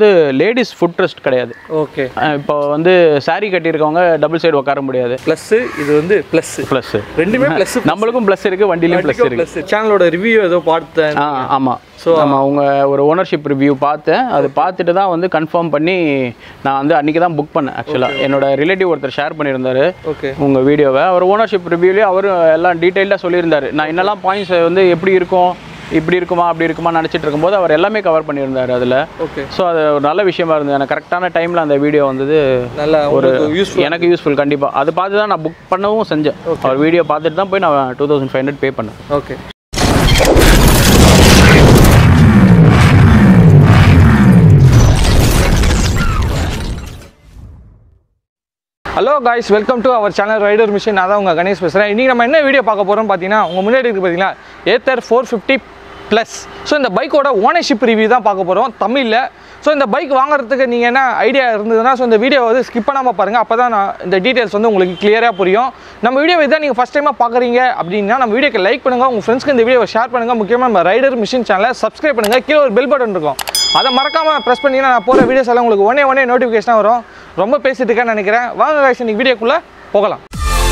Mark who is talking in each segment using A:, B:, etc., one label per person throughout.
A: வந்து ladies foot rest கிடையாது
B: okay
A: அஹ் இப்போ வந்து saree கட்டியிருக்கவங்க டபுள் சைடு உட்கார முடியாது
B: ப்ளஸ்ஸு இது வந்து ப்ளஸ்
A: ப்ளஸ்
B: ரெண்டுமே ப்ளஸ்
A: நம்மளுக்கும் ப்ளஸ் இருக்கு வண்டிலையும் ப்ளஸ் இருக்கு
B: ப்ளஸ் சேனலோட ரிவ்யூ ஏதோ பார்த்தேன்
A: ஆ ஆமாம் ஸோ நம்ம அவங்க ஒரு ஓனர்ஷிப் ரிவ்யூ பார்த்தேன் அது பார்த்துட்டு தான் வந்து கன்ஃபார்ம் பண்ணி நான் வந்து அன்றைக்கி தான் புக் பண்ணேன் ஆக்சுவலாக என்னோட ரிலேட்டிவ் ஒருத்தர் ஷேர் பண்ணியிருந்தாரு
B: ஓகே
A: உங்கள் வீடியோவை அவர் ஓனர்ஷிப் ரிவ்யூலேயே அவரும் எல்லாம் டீட்டெயில்டாக சொல்லியிருந்தாரு நான் என்னெல்லாம் பாயிண்ட்ஸ் வந்து எப்படி இருக்கும் இப்படி இருக்குமா அப்படி இருக்குமா நினச்சிட்டு இருக்கும்போது அவர் எல்லாமே கவர் பண்ணியிருந்தாரு அதில்
B: ஓகே
A: ஸோ அது ஒரு நல்ல விஷயமா இருந்தது எனக்கு கரெக்டான டைமில் அந்த வீடியோ வந்தது
B: நல்லா
A: ஒரு
B: ஒரு யூஸ்
A: எனக்கு யூஸ்ஃபுல் கண்டிப்பாக அது பார்த்து தான் நான் புக் பண்ணவும் செஞ்சேன் அவர் வீடியோ பார்த்துட்டு தான் போய் நான் two thousand five hundred pay பண்ணேன்
B: okay hello guys welcome to our channel rider machine நான் தான் உங்கள் கணேஷ் பேசுகிறேன் இன்றைக்கி நம்ம என்ன வீடியோ பார்க்க போகிறோம் பார்த்தீங்கன்னா உங்கள் முன்னாடி இருக்குது பார்த்தீங்களா Ather four fifty plus so இந்த பைக்கோட ஓனர்ஷிப் ரிவ்யூ தான் பார்க்க போகிறோம் தமிழில் ஸோ இந்த பைக் வாங்குறதுக்கு நீங்கள் என்ன ஐடியா இருந்ததுன்னா ஸோ இந்த வீடியோ வந்து ஸ்கிப் பண்ணாமல் பாருங்கள் அப்போ தான் நான் இந்த டீட்டெயில்ஸ் வந்து உங்களுக்கு கிளியராக புரியும் நம்ம வீடியோ இதான் நீங்கள் ஃபஸ்ட் டைமாக பார்க்குறீங்க அப்படின்னா நம்ம வீடியோக்கு லைக் பண்ணுங்கள் உங்கள் ஃப்ரெண்ட்ஸ்க்கு இந்த வீடியோவை ஷேர் பண்ணுங்கள் முக்கியமாக நம்ம ரைடர் மிஷின் சேனலை சப்ஸ்கிரைப் பண்ணுங்கள் கீழே ஒரு பெல் பட்டன் இருக்கும் அதை மறக்காமல் ப்ரெஸ் பண்ணிங்கன்னா நான் போகிற வீடியோஸ் எல்லாம் உங்களுக்கு ஒன்னே ஒன்னே நோட்டிஃபிகேஷனாக வரும் ரொம்ப பேசிட்டு இருக்கேன்னு நினைக்கிறேன் வாங்க guys இன்னைக்கு வீடியோக்குள்ளே போகலாம்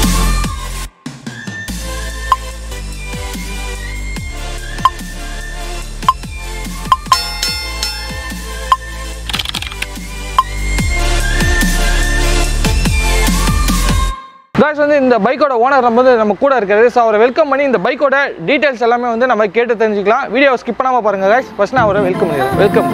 B: காய்ஸ் வந்து இந்த பைக்கோட ஓனர் நம்ம வந்து நம்ம கூட இருக்காரு ஸோ அவரை வெல்கம் பண்ணி இந்த பைக்கோட டீட்டெயில்ஸ் எல்லாமே வந்து நம்ம கேட்டு தெரிஞ்சுக்கலாம் வீடியோவை ஸ்கிப் பண்ணாமல் பாருங்க காய்ஸ் ஃபர்ஸ்ட் நான் அவரை வெல்கம் பண்ணிடுறேன் வெல்கம்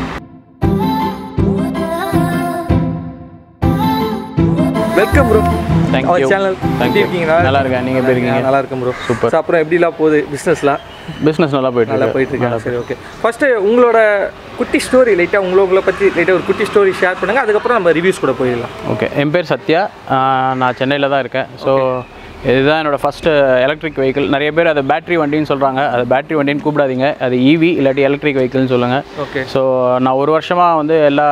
B: வெல்கம் ப்ரோ
A: Thank
B: அவர்
A: you.
B: சேனல்
A: Thank
B: எப்படி
A: you.
B: இருக்கீங்க
A: நல்லா இருக்கேன். நீங்க எப்படி இருக்கீங்க?
B: நல்லா இருக்கேன் ப்ரோ
A: Super.
B: ஸோ அப்புறம் எப்படிலாம் போகுது பிஸ்னஸ்லாம்
A: பிஸ்னஸ் நல்லா போயிட்டு
B: நல்லா
A: இருக்கு.
B: போயிட்டு இருக்காங்க சரி ஓகே ஃபர்ஸ்ட் உங்களோட குட்டி ஸ்டோரி லைட்டாக உங்களை பற்றி லைட்டாக ஒரு குட்டி ஸ்டோரி ஷேர் பண்ணுங்க அதுக்கப்புறம் நம்ம ரிவ்யூஸ் கூட போயிடலாம்
A: ஓகே என் பேர் சத்யா ஆஹ் நான் சென்னையில் தான் இருக்கேன் ஸோ இதுதான் என்னோட ஃபஸ்ட்டு எலக்ட்ரிக் வெஹிக்கிள் நிறைய பேர் அதை பேட்டரி வண்டின்னு சொல்கிறாங்க அது பேட்டரி வண்டின்னு கூப்பிடாதீங்க அது ஈவி இல்லாட்டி எலக்ட்ரிக் வெஹிக்கிள்னு சொல்லுங்கள்
B: ஓகே
A: ஸோ நான் ஒரு வருஷமாக வந்து எல்லா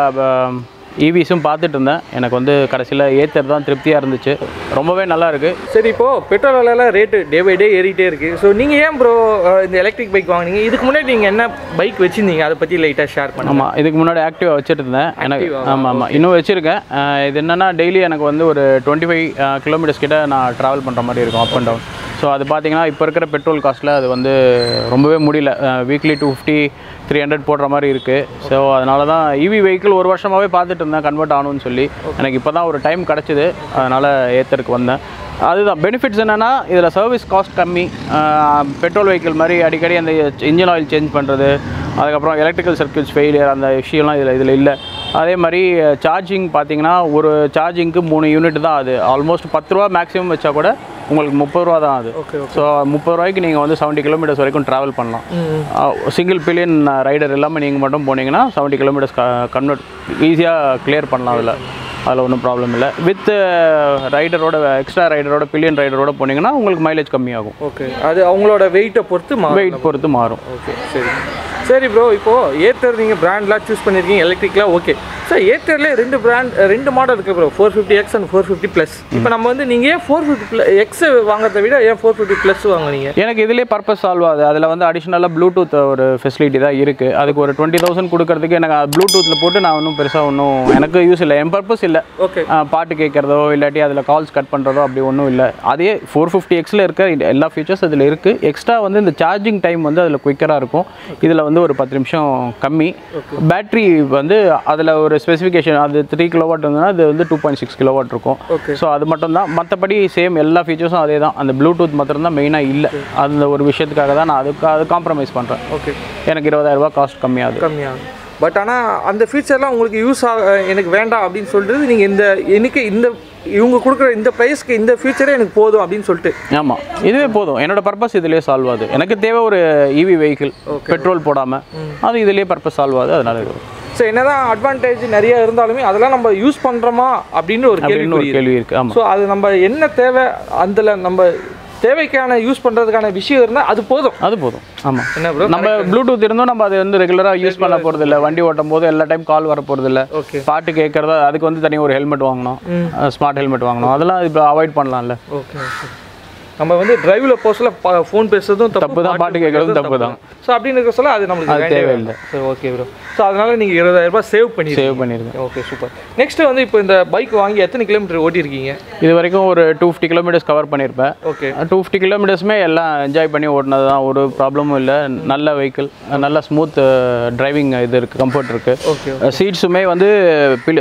A: ஈவிஸும் பார்த்துட்டு இருந்தேன் எனக்கு வந்து கடைசியில் ஏத்தர் தான் திருப்தியாக இருந்துச்சு ரொம்பவே நல்லா இருக்குது
B: சரி இப்போ பெட்ரோல் விலையெல்லாம் ரேட்டு டே பை டே ஏறிட்டே இருக்கு ஸோ நீங்கள் ஏன் ப்ரோ இந்த எலக்ட்ரிக் பைக் வாங்குனீங்க இதுக்கு முன்னாடி நீங்கள் என்ன பைக் வச்சிருந்தீங்க அதை பற்றி லைட்டாக ஷேர் பண்ணுங்க
A: ஆமாம் இதுக்கு முன்னாடி ஆக்டிவா வச்சுட்டு இருந்தேன் எனக்கு
B: Activa,
A: ஆமாம் ஆமாம் இன்னும் வச்சுருக்கேன் இது என்னென்னா டெய்லி எனக்கு வந்து ஒரு டுவெண்ட்டி ஃபைவ் கிலோமீட்டர்ஸ் கிட்ட நான் ட்ராவல் பண்ணுற மாதிரி இருக்கும் அப் அண்ட் டவுன் ஸோ அது பார்த்தீங்கன்னா இப்போ இருக்கிற பெட்ரோல் காஸ்ட்டில் அது வந்து ரொம்பவே முடியல weekly two fifty three hundred போடுற மாதிரி இருக்குது ஸோ அதனால தான் இவி வெஹிக்கிள் ஒரு வருஷமாகவே பார்த்துட்டு இருந்தேன் கன்வெர்ட் ஆகணும்னு சொல்லி எனக்கு இப்போ தான் ஒரு டைம் கிடச்சிது அதனால் ஏத்தருக்கு வந்தேன் அதுதான் பெனிஃபிட்ஸ் என்னென்னா இதில் சர்வீஸ் காஸ்ட் கம்மி பெட்ரோல் வெஹிக்கிள் மாதிரி அடிக்கடி அந்த இன்ஜின் ஆயில் சேஞ்ச் பண்ணுறது அதுக்கப்புறம் எலக்ட்ரிக்கல் சர்க்கியூட்ஸ் ஃபெயிலியர் அந்த விஷயம்லாம் இதில் இதில் இல்லை அதே மாதிரி சார்ஜிங் பார்த்தீங்கன்னா ஒரு சார்ஜிங்க்கு மூணு யூனிட் தான் அது ஆல்மோஸ்ட் பத்து ரூபா மேக்ஸிமம் வச்சா கூட உங்களுக்கு முப்பது ரூபா தான் அது
B: ஓகே
A: ஸோ முப்பது ரூபாய்க்கு நீங்கள் வந்து செவன்ட்டி கிலோமீட்டர்ஸ் வரைக்கும் ட்ராவல் பண்ணலாம் சிங்கிள் பில்லியன் ரைடர் இல்லாமல் நீங்கள் மட்டும் போனீங்கன்னா செவன்ட்டி கிலோமீட்டர்ஸ் கன்வெர்ட் ஈஸியாக கிளியர் பண்ணலாம் அதில் அதில் ஒன்றும் ப்ராப்ளம் இல்லை வித் ரைடரோட எக்ஸ்ட்ரா ரைடரோட பில்லியன் ரைடரோட போனீங்கன்னா உங்களுக்கு மைலேஜ் கம்மியாகும்
B: ஓகே அது அவங்களோட வெயிட்டை பொறுத்து மா
A: வெயிட் பொறுத்து மாறும்
B: ஓகே சரி சரி ப்ரோ இப்போது ஏத்தர் நீங்கள் பிராண்ட்லாம் சூஸ் பண்ணியிருக்கீங்க எலக்ட்ரிக்லாம் ஓகே சார் ஏத்தர்லேயே ரெண்டு பிராண்ட் ரெண்டு மாடல் இருக்குது bro four fifty X and four fifty plus இப்போ நம்ம வந்து நீங்கள் ஏன் ஃபோர் ஃபிஃப்டி ப்ளஸ் எக்ஸ் வாங்குறதை விட ஏன் ஃபோர் ஃபிஃப்டி ப்ளஸ் வாங்குனீங்க
A: எனக்கு இதுலேயே பர்பஸ் சால்வ் ஆகுது அதில் வந்து அடிஷ்னலாக ப்ளூடூத் ஒரு ஃபெசிலிட்டி தான் இருக்குது அதுக்கு ஒரு டுவெண்ட்டி தௌசண்ட் கொடுக்கறதுக்கு எனக்கு ப்ளூடூத்தில் போட்டு நான் ஒன்றும் பெருசாக ஒன்றும் எனக்கு யூஸ் இல்லை என் பர்பஸ் இல்லை
B: ஓகே
A: ஆ, பாட்டு கேட்குறதோ இல்லாட்டி அதில் கால்ஸ் கட் பண்ணுறதோ அப்படி ஒன்றும் இல்லை அதே ஃபோர் ஃபிஃப்டி எக்ஸில் இருக்க இந்த எல்லா ஃபீச்சர்ஸ் அதில் இருக்குது எக்ஸ்ட்ரா வந்து இந்த சார்ஜிங் டைம் வந்து அதில் குயிக்கராக இருக்கும் இதில் வந்து ஒரு பத்து நிமிஷம் கம்மி பேட்ரி வந்து அதில் ஒரு ஸ்பெசிஃபிகேஷன் அது த்ரீ கிலோவாட் இருந்ததுன்னா அது வந்து டூ பாயிண்ட் சிக்ஸ் கிலோவாட் இருக்கும்
B: ஓகே
A: ஸோ அது மட்டும் தான் மற்றபடி சேம் எல்லா ஃபீச்சர்ஸும் அதே தான் அந்த ப்ளூடூத் மாத்திரம் தான் மெயினாக இல்லை அந்த ஒரு விஷயத்துக்காக தான் நான் அதுக்கு அது காம்ப்ரமைஸ் பண்ணுறேன்
B: ஓகே
A: எனக்கு இருபதாயிரரூபா காஸ்ட் கம்மியாகுது
B: கம்மியாகும் பட் ஆனால் அந்த ஃபீச்சர்லாம் உங்களுக்கு யூஸ் ஆக எனக்கு வேண்டாம் அப்படின்னு சொல்லிட்டு நீங்கள் இந்த எனக்கு இந்த இவங்க கொடுக்குற இந்த ப்ரைஸ்க்கு இந்த ஃபீச்சரே எனக்கு போதும் அப்படின்னு சொல்லிட்டு
A: ஆமாம் இதுவே போதும் என்னோட பர்பஸ் இதுலேயே சால்வ் ஆகுது எனக்கு தேவை ஒரு இவி வெஹிக்கிள் பெட்ரோல் போடாமல் அது இதுலேயே பர்பஸ் சால்வ் ஆகுது அதனால இது
B: ஸோ என்னதான் அட்வான்டேஜ் நிறைய இருந்தாலுமே அதெல்லாம் நம்ம யூஸ் பண்ணுறோமா அப்படின்னு ஒரு கேள்வி
A: அப்படின்னு ஒரு கேள்வி இருக்குது ஆமாம்
B: ஸோ அது நம்ம என்ன தேவை அதில் நம்ம தேவைக்கான யூஸ் பண்ணுறதுக்கான விஷயம் இருந்தால் அது போதும்
A: அது போதும் ஆமாம்
B: என்ன ப்ரோ
A: நம்ம ப்ளூடூத் இருந்தும் நம்ம அதை வந்து ரெகுலராக யூஸ் பண்ண போகிறது இல்லை வண்டி ஓட்டும் போது எல்லா டைம் கால் வர போகிறது இல்லை
B: ஓகே
A: பாட்டு கேட்குறதா அதுக்கு வந்து தனியாக ஒரு ஹெல்மெட் வாங்கணும் ஸ்மார்ட் ஹெல்மெட் வாங்கணும் அதெல்லாம் இப்போ அவாய்ட் பண்ணலாம்ல
B: ஓகே ஓகே நம்ம வந்து டிரைவ்ல போஸ்ட்ல ஃபோன் பேசுறதும்
A: தப்பு தான், பாட்டு கேட்கறதும் தப்பு தான்.
B: ஸோ அப்படின்னு இருக்க சொல்ல அது நம்மளுக்கு வேண்டவே
A: தேவையில்லை.
B: சரி ஓகே ப்ரோ ஸோ அதனால நீங்க இருபதாயிரம் ரூபாய் சேவ் பண்ணி
A: சேவ் பண்ணியிருக்கேன்
B: ஓகே சூப்பர் நெக்ஸ்ட் வந்து இப்போ இந்த பைக் வாங்கி எத்தனை கிலோமீட்டர் ஓட்டியிருக்கீங்க
A: இது வரைக்கும் ஒரு டூ ஃபிஃப்டி கிலோமீட்டர்ஸ் கவர் பண்ணியிருப்பேன்
B: ஓகே
A: டூ ஃபிஃப்டி கிலோமீட்டர்ஸுமே எல்லாம் என்ஜாய் பண்ணி ஓட்டினது தான் ஒரு ப்ராப்ளமும் இல்லை நல்ல வெஹிக்கிள் நல்ல ஸ்மூத் டிரைவிங் இது இருக்குது கம்ஃபர்ட் இருக்குது
B: ஓகே
A: சீட்ஸுமே வந்து பிலி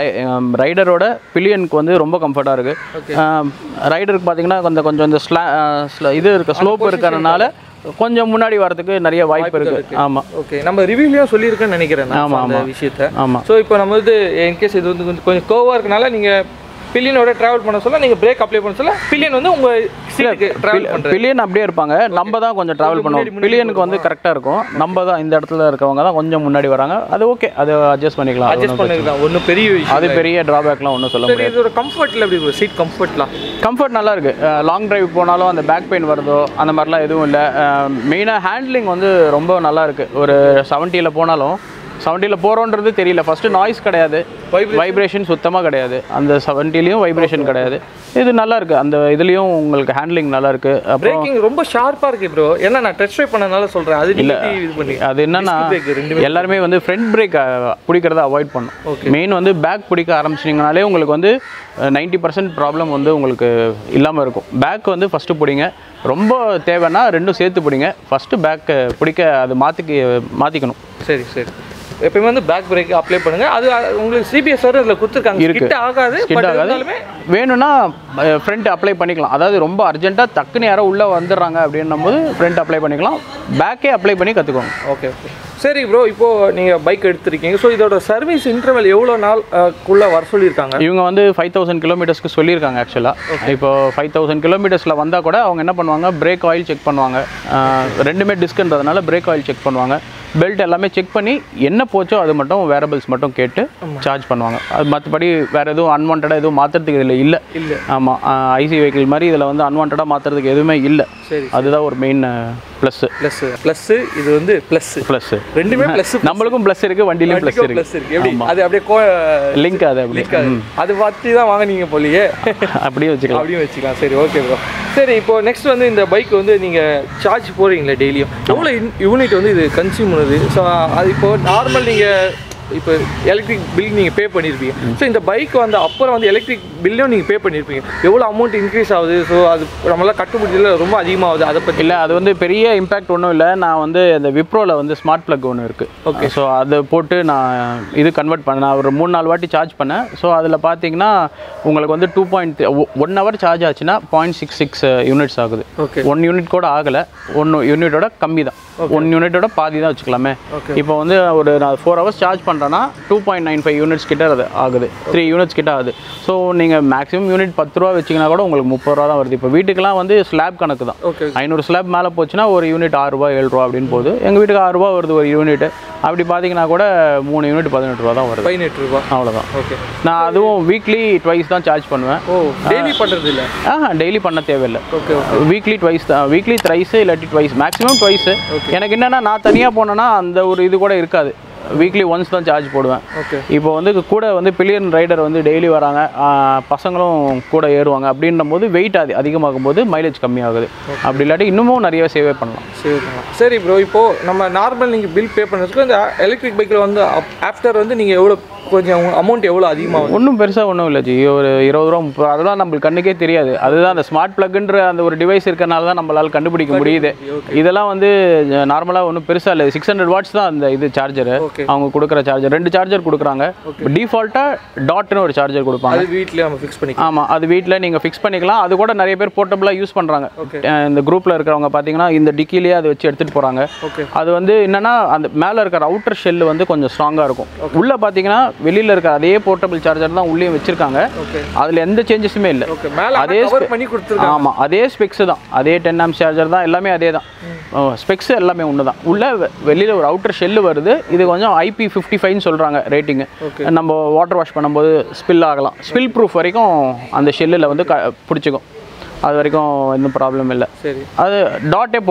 A: ரைடரோட பில்லியனுக்கு வந்து ரொம்ப கம்ஃபர்ட்டாக இருக்குது ரைடருக்கு பார்த்தீங்கன்னா கொஞ்சம் கொஞ்சம் இந்த ஸ்லா ஸ்ல- இது இருக்க ஸ்லோப் இருக்கிறதுனால கொஞ்சம் முன்னாடி வரதுக்கு நிறைய வாய்ப்பு இருக்குது ஆமாம்
B: ஓகே நம்ம ரிவ்யூலையும் சொல்லியிருக்கேன்னு நினைக்கிறேன் நான்
A: ஆமா,
B: அந்த
A: ஆமா.
B: விஷயத்த
A: ஆமாம்
B: ஸோ இப்போ நம்ம வந்து இன்கேஸ் இது வந்து கொஞ்சம் கொஞ்சம் கோவாக இருக்கனால நீங்கள் பில்லியனோட ட்ராவல் பண்ண சொல்ல நீங்கள் பிரேக் அப்ளை பண்ண சொல்ல பில்லியன் வந்து உங்கள் சீட்டுக்கு ட்ராவல் பண்ணுறது
A: பில்லியன் அப்படியே இருப்பாங்க நம்ம தான் கொஞ்சம் ட்ராவல் பண்ணுவோம் பில்லியனுக்கு வந்து கரெக்டாக இருக்கும் நம்ம தான் இந்த இடத்துல இருக்கவங்க தான் கொஞ்சம் முன்னாடி வராங்க அது ஓகே அது அட்ஜஸ்ட் பண்ணிக்கலாம் அது
B: அட்ஜஸ்ட் பண்ணிருக்கலாம் ஒன்றும் பெரிய விஷயம்
A: அது பெரிய ட்ராபேக்லாம் ஒன்றும் சொல்ல முடியாது
B: சரி இதோட கம்ஃபர்ட்டில் எப்படி சீட் கம்ஃபர்ட்லாம்
A: கம்ஃபர்ட் நல்லா இருக்கு லாங் டிரைவ் போனாலும் அந்த பேக் பெயின் வருதோ அந்த மாதிரிலாம் எதுவும் இல்லை மெயினாக ஹேண்ட்லிங் வந்து ரொம்ப நல்லா இருக்கு ஒரு செவன்ட்டியில் போனாலும் செவன்ட்டியில் போகிறோன்றது தெரியல ஃபஸ்ட்டு நாய்ஸ் கிடையாது வைப்ரேஷன் சுத்தமாக கிடையாது அந்த செவன்ட்டிலையும் வைப்ரேஷன் கிடையாது இது நல்லா இருக்கு அந்த இதுலேயும் உங்களுக்கு ஹேண்ட்லிங் நல்லா இருக்கு அப்புறம்
B: பிரேக்கிங் ரொம்ப ஷார்ப்பாக இருக்கு ப்ரோ ஏன்னா நான் டெஸ்ட் ட்ரைவ் பண்ணனால சொல்கிறேன் அது இல்லை இது பண்ணி
A: அது என்னன்னா
B: brake ரெண்டுமே
A: எல்லாருமே வந்து ஃப்ரண்ட் பிரேக் பிடிக்கிறத அவாய்ட் பண்ணும் மெயின் வந்து பேக் பிடிக்க ஆரம்பிச்சிட்டிங்கனாலே உங்களுக்கு வந்து நைன்ட்டி பர்சன்ட் ப்ராப்ளம் வந்து உங்களுக்கு இல்லாமல் இருக்கும் பேக் வந்து ஃபஸ்ட்டு பிடிங்க ரொம்ப தேவைன்னா ரெண்டும் சேர்த்து பிடிங்க ஃபஸ்ட்டு பேக் பிடிக்க அது மாற்றிக்க மாற்றிக்கணும்
B: சரி சரி எப்பயுமே வந்து பேக் பிரேக் அப்ளை பண்ணுங்க அது அஹ், உங்களுக்கு சிபிஎஸ் வரை இதில் கொடுத்துருக்காங்க
A: இருக்கு.
B: கிட்ட ஆகாது
A: ஸ்கிட்
B: பட்
A: ஆகாது
B: இருந்தாலுமே
A: வேணும்னா ஃப்ரண்ட் அப்ளை பண்ணிக்கலாம் அதாவது ரொம்ப அர்ஜென்ட்டாக டக்குன்னு யாரோ உள்ளே வந்துடுறாங்க அப்படின்னும் போது ஃப்ரண்ட் அப்ளை பண்ணிக்கலாம் பேக்கே அப்ளை பண்ணி கற்றுக்கோங்க
B: ஓகே ஓகே சரி ப்ரோ இப்போ நீங்க பைக் எடுத்திருக்கீங்க ஸோ இதோட சர்வீஸ் இன்டர்வல் எவ்வளோ நாள் அஹ், குள்ள வர சொல்லியிருக்காங்க
A: இவங்க வந்து ஃபைவ் தௌசண்ட் கிலோமீட்டர்ஸ்க்கு சொல்லியிருக்காங்க ஆக்சுவலாக இப்போ ஃபைவ் தௌசண்ட் கிலோமீட்டர்ஸில் வந்தால் கூட அவங்க என்ன பண்ணுவாங்க பிரேக் ஆயில் செக் பண்ணுவாங்க ஆஹ் ரெண்டுமே டிஸ்க்ன்றதுனால பிரேக் ஆயில் செக் பண்ணுவாங்க பெல்ட் எல்லாமே செக் பண்ணி என்ன போச்சோ அது மட்டும் வேரபிள்ஸ் மட்டும் கேட்டு சார்ஜ் பண்ணுவாங்க அது மற்றபடி வேறு எதுவும் அன்வான்டாக எதுவும் மாற்றுறதுக்கு இதில் இல்லை
B: இல்ல.
A: ஆமாம் ஐசி வெஹிக்கிள் மாதிரி இதில் வந்து அன்வான்டாக மாற்றுறதுக்கு எதுவுமே இல்லை
B: சரி
A: அதுதான் ஒரு மெயின் ப்ளஸ்ஸு
B: ப்ளஸ் ப்ளஸ் இது வந்து ப்ளஸ்
A: ப்ளஸ்ஸு
B: ரெண்டுமே ப்ளஸ்
A: நம்மளுக்கும் ப்ளஸ் இருக்குது வண்டியிலையும் ப்ளஸ் இருக்குது
B: ப்ளஸ் இருக்கு எப்படி அது அப்படியே கோ
A: லிங்க் அது அப்படி
B: அது பார்த்து தான் வாங்குனீங்க போலியே
A: அப்படியே வச்சுக்கலாம்
B: அப்படியும் வச்சுக்கலாம் சரி ஓகே ப்ரோ சரி இப்போ நெக்ஸ்ட் வந்து இந்த பைக் வந்து நீங்கள் சார்ஜ் போடுறீங்களே டெய்லியும் எவ்வளோ யூனிட் வந்து இது கன்சியூம் பண்ணுது ஸோ அது இப்போ நார்மல் நீங்கள் இப்போ எலக்ட்ரிக் பில் நீங்கள் பே பண்ணியிருப்பீங்க ஸோ இந்த பைக் வந்து அப்புறம் வந்து எலக்ட்ரிக் பில்லும் நீங்கள் பே பண்ணியிருப்பீங்க எவ்வளோ அமௌண்ட் இன்க்ரீஸ் ஆகுது ஸோ அது நம்மளால் கட்டுப்பிடிச்சதில் ரொம்ப அதிகமாகுது அதை பற்றி
A: இல்லை அது வந்து பெரிய இம்பேக்ட் ஒன்றும் இல்லை நான் வந்து இந்த விப்ரோவில் வந்து ஸ்மார்ட் ப்ளக் ஒன்று இருக்குது ஓகே ஸோ அதை போட்டு நான் இது கன்வெர்ட் பண்ணேன் நான் ஒரு மூணு நாலு வாட்டி சார்ஜ் பண்ணேன் ஸோ அதில் பார்த்தீங்கன்னா உங்களுக்கு வந்து two point one hour charge ஆச்சுன்னா பாயிண்ட் சிக்ஸ் சிக்ஸ் யூனிட்ஸ் ஆகுது
B: ஓகே
A: ஒன் யூனிட் கூட ஆகலை ஒன்று யூனிட்டோட கம்மி தான் ஒன் யூனிட்டோட பாதி தான் வச்சுக்கலாமே
B: Okay.
A: இப்போ வந்து ஒரு நான் ஃபோர் ஹவர்ஸ் சார்ஜ் பண்ணுறேன்னா two point nine five units கிட்ட அது ஆகுது த்ரீ யூனிட்ஸ் கிட்ட ஆகுது ஸோ நீங்கள் மேக்ஸிமம் யூனிட் பத்து ரூபா வச்சிங்கன்னா கூட உங்களுக்கு முப்பது ரூபா தான் வருது இப்போ வீட்டுக்கெலாம் வந்து ஸ்லாப் கணக்கு தான்
B: ஓகே
A: ஐநூறு ஸ்லாப் மேலே போச்சுன்னா ஒரு யூனிட் ஆறு ரூபா ஏழு ரூபா அப்படின்னு போகுது எங்கள் வீட்டுக்கு ஆறு ரூபா வருது ஒரு யூனிட் அப்படி பார்த்தீங்கன்னா கூட மூணு யூனிட் பதினெட்டு ரூபா தான் வருது
B: பதினெட்டு ரூபா
A: அவ்வளோதான்
B: ஓகே
A: நான் அதுவும் வீக்லி ட்வைஸ் தான் சார்ஜ் பண்ணுவேன்
B: ஓ டெய்லி பண்ணுறது இல்லை
A: ஆஹா டெய்லி பண்ண தேவையில்லை
B: ஓகே
A: வீக்லி ட்வைஸ் தான் வீக்லி த்ரைஸு இல்லாட்டி ட்வைஸ் மேக்ஸிமம் ட்வைஸு எனக்கு என்னென்னா நான் தனியாக போனேன்னா அந்த ஒரு இது கூட இருக்காது வீக்லி ஒன்ஸ் தான் சார்ஜ் போடுவேன்
B: ஓகே
A: இப்போ வந்து கூட வந்து பில்லியன் ரைடர் வந்து டெய்லி வராங்க ஆஹ் பசங்களும் கூட ஏறுவாங்க அப்படின்ற போது வெயிட் அது அதிகமாகும் போது மைலேஜ் கம்மியாகுது அப்படி இல்லாட்டி இன்னமும் நிறைய சேவே பண்ணலாம்
B: சரி பண்ணலாம். சரி ப்ரோ இப்போ நம்ம நார்மல் நீங்கள் பில் பே பண்ணுறதுக்கு இந்த எலக்ட்ரிக் பைக்கில் வந்து ஆஃப்டர் வந்து நீங்கள் எவ்வளோ கொஞ்சம் அமௌண்ட் எவ்வளோ அதிகமாகும்
A: ஒன்றும் பெருசாக ஒன்றும் இல்லை ஜி ஒரு இருபது ரூபா முப்பது ரூபா அதெல்லாம் நம்மளுக்கு கண்ணுக்கே தெரியாது அதுதான் அந்த ஸ்மார்ட் ப்ளக்ன்ற அந்த ஒரு டிவைஸ் இருக்கறனால தான் நம்மளால கண்டுபிடிக்க முடியுது இதெல்லாம் வந்து நார்மலாக ஒன்றும் பெருசாக இல்லை சிக்ஸ் ஹண்ட்ரட் வாட்ஸ் தான் அந்த இது சார்ஜர்
B: Okay.
A: அவங்க கொடுக்குற சார்ஜர் ரெண்டு சார்ஜர் கொடுக்குறாங்க டிஃபால்ட்டாக டாட்னு ஒரு சார்ஜர் கொடுப்பாங்க
B: அது வீட்டில் நம்ம ஃபிக்ஸ் பண்ணிக்கலாம்
A: ஆமாம் அது வீட்டில் நீங்கள் ஃபிக்ஸ் பண்ணிக்கலாம் அது கூட நிறைய பேர் போர்ட்டபுளாக யூஸ் பண்ணுறாங்க
B: Okay.
A: இந்த குரூப்பில் இருக்கிறவங்க பார்த்தீங்கன்னா இந்த டிக்கிலேயே அதை வச்சு எடுத்துகிட்டு போகிறாங்க
B: ஓகே
A: அது வந்து என்னன்னா அந்த மேலே இருக்கிற அவுட்டர் ஷெல் வந்து கொஞ்சம் ஸ்ட்ராங்காக இருக்கும் உள்ளே பார்த்தீங்கன்னா வெளியில் இருக்கிற அதே போர்ட்டபிள் சார்ஜர் தான் உள்ளேயும் வச்சிருக்காங்க
B: ஓகே
A: அதில் எந்த சேஞ்சஸுமே இல்லை
B: ஓகே மேலே
A: அதே
B: கவர் பண்ணி கொடுத்துருக்காங்க
A: ஆமாம் அதே ஸ்பெக்ஸ் தான் அதே டென் ஆம் சார்ஜர் தான் எல்லாமே அதே தான் ஸ்பெக்ஸ் எல்லாமே ஒன்று தான் உள்ள வெளியில் ஒரு அவுட்டர் ஷெல்லு வருது இது கொஞ்சம் ஐபி ஃபிஃப்டி ஃபைவ்னு சொல்கிறாங்க ரேட்டிங்கு நம்ம வாட்டர் வாஷ் பண்ணும்போது ஸ்பில் ஆகலாம் ஸ்பில் ப்ரூஃப் வரைக்கும் அந்த ஷெல்லில் வந்து க பிடிச்சிக்கும் அது வரைக்கும் எந்த ப்ராப்ளம் இல்லை
B: சரி
A: அது டாட்டே போகலாம்